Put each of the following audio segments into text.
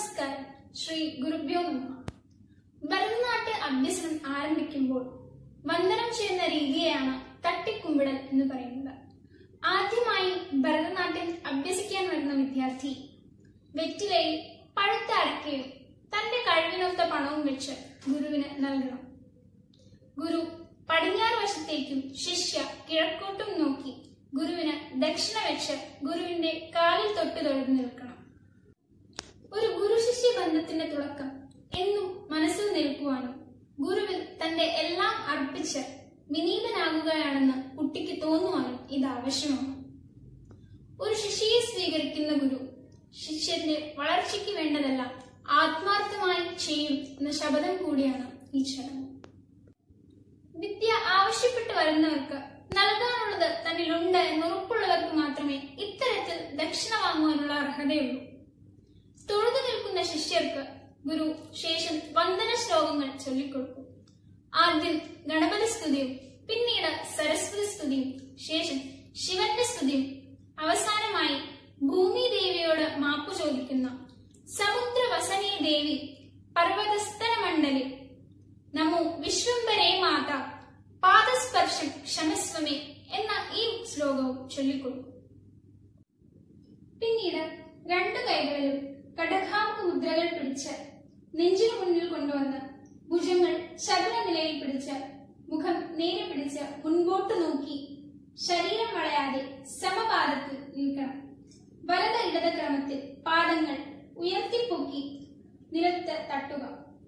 നമസ്കാരം ശ്രീ ഗുരുഭ്യോ നമ ഭരതനാട്യ അഭ്യസനം ആരംഭിക്കുമ്പോൾ വന്ദനം ചെയ്യുന്ന രീതിയെയാണ് തട്ടിക്കുമ്പിടൽ എന്ന് പറയുന്നത് ആദ്യമായി ഭരതനാട്യം അഭ്യസിക്കാൻ വരുന്ന വിദ്യാർത്ഥി വെറ്റിലയിൽ പഴുത്ത അടക്കയും തന്റെ കഴിവിനൊത്ത പണവും വെച്ച് ഗുരുവിന് നൽകണം ഗുരു പടിഞ്ഞാറ് വശത്തേക്കും ശിഷ്യ കിഴക്കോട്ടും നോക്കി ഗുരുവിന് ദക്ഷിണ വെച്ച് ഗുരുവിന്റെ കാലിൽ തൊട്ട് തൊഴുതു നിൽക്കണം ഒരു ഗുരു ശിഷ്യ ബന്ധത്തിന്റെ തുടക്കം എന്നും മനസ്സിൽ നിൽക്കുവാനും ഗുരുവിൽ തന്റെ എല്ലാം അർപ്പിച്ച് വിനീതനാകുകയാണെന്ന് കുട്ടിക്ക് തോന്നുവാനും ഇത് ആവശ്യമാണ് ഒരു ശിഷ്യയെ സ്വീകരിക്കുന്ന ഗുരു ശിഷ്യന്റെ വളർച്ചയ്ക്ക് വേണ്ടതെല്ലാം ആത്മാർത്ഥമായി ചെയ്യും എന്ന ശപഥം കൂടിയാണ് ഈ ചടങ്ങ് വിദ്യ ആവശ്യപ്പെട്ടു വരുന്നവർക്ക് നൽകാനുള്ളത് തന്നിലുണ്ട് എന്നുറപ്പുള്ളവർക്ക് മാത്രമേ ഇത്തരത്തിൽ ദക്ഷിണ വാങ്ങുവാനുള്ള അർഹതയുള്ളൂ തൊഴുതു നിൽക്കുന്ന ശിഷ്യർക്ക് ഗുരു ശേഷം വന്ദന ശ്ലോകങ്ങൾ ചൊല്ലിക്കൊടുക്കും ആദ്യം ഗണപതി സ്തുതിയും പിന്നീട് സരസ്വതി സ്തുതിയും ശേഷം ശിവന്റെ സ്തുതിയും അവസാനമായി ഭൂമി ദേവിയോട് മാപ്പു ചോദിക്കുന്ന സമുദ്രവസനീ ദേവി പർവ്വതസ്ഥന മണ്ഡലി നമോ വിശ്വംബരേ മാത പാദസ്പർശം ക്ഷമസ്വമേ എന്ന ഈ ശ്ലോകവും ചൊല്ലിക്കൊടുക്കും പിന്നീട് രണ്ടു കൈകളിലും കടകാമുഖ മുദ്രകൾ പിടിച്ച് നെഞ്ചിനു മുന്നിൽ കൊണ്ടുവന്ന് ഭുജങ്ങൾ ചതുര നിലയിൽ പിടിച്ച് മുഖം നേരെ പിടിച്ച് മുൻപോട്ട് നോക്കി ശരീരം വളയാതെ സമപാദത്തിൽ നിൽക്കണം വലത് ഇടത് ക്രമത്തിൽ പാദങ്ങൾ ഉയർത്തിപ്പൊക്കി നിലത്ത് തട്ടുക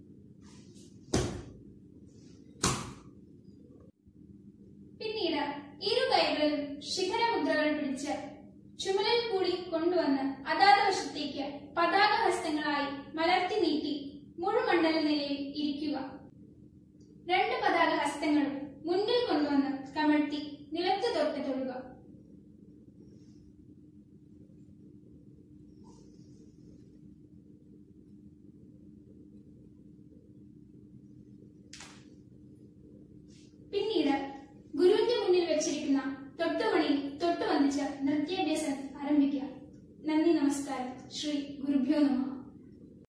പിന്നീട് ഇരു കൈകളിലും ശിഖരമുദ്രകൾ പിടിച്ച് ചുമലിൽ കൂടി കൊണ്ടുവന്ന് അതാത് വശത്തേക്ക് പതാക ഹസ്തങ്ങളായി മലർത്തി നീട്ടി മുഴുമണ്ഡല നിലയിൽ ഇരിക്കുക രണ്ട് പതാക ഹസ്തങ്ങളും മുന്നിൽ കൊണ്ടുവന്ന് കമഴ്ത്തി നിലത്ത് തൊട്ട് തൊടുക പിന്നീട് ഗുരുവിന്റെ മുന്നിൽ വെച്ചിരിക്കുന്ന തൊട്ടുമണിയിൽ തൊട്ടു വന്നിച്ച് നൃത്യാഭ്യാസം ആരംഭിക്കുക നന്ദി നമസ്കാരം ശ്രീ ഗുരുഭ്യോ നമ